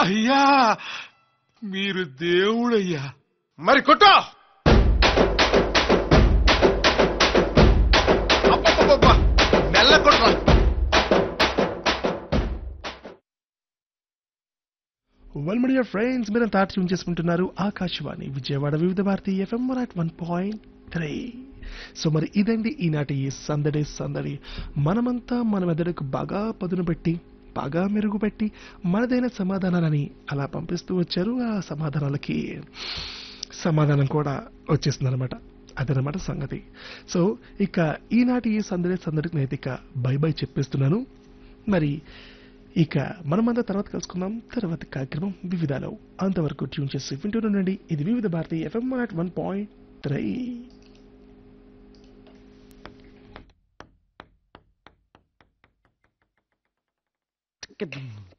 అయ్యా మీరు దేవుడయ్యా మరి కొట్టు అబ్బబ్బబ్బబ్బా, మెల్ల కొట్రా వెల్ మీడియా ఫ్రెండ్స్ మీరు తాట ట్యూన్ చేసుకుంటున్నారు Akashvani Vijayawada Vividh Bharati FM at one point three so మరి ఇదండి ఈనాటి ఈ సందడి సందడి మనమంతా మన మెదడుకు బాగా పదును పెట్టి బాగా మెరుగుపెట్టి మనదైన సమాధానాలని అలా పంపిస్తూ వచ్చారు ఆ సమాధానాలకి సమాధానం కూడా వచ్చేసింది అనమాట అదనమాట సంగతి సో ఇక ఈనాటి ఈ సందడి సందడికి నైతిక బై బై చెప్పేస్తున్నాను మరి ఇక మనమంతా తర్వాత కలుసుకుందాం తర్వాత కార్యక్రమం వివిధాలో అంతవరకు ట్యూన్ చేసి వింటూ ఉండండి ఇది Vividh Bharati FM one point three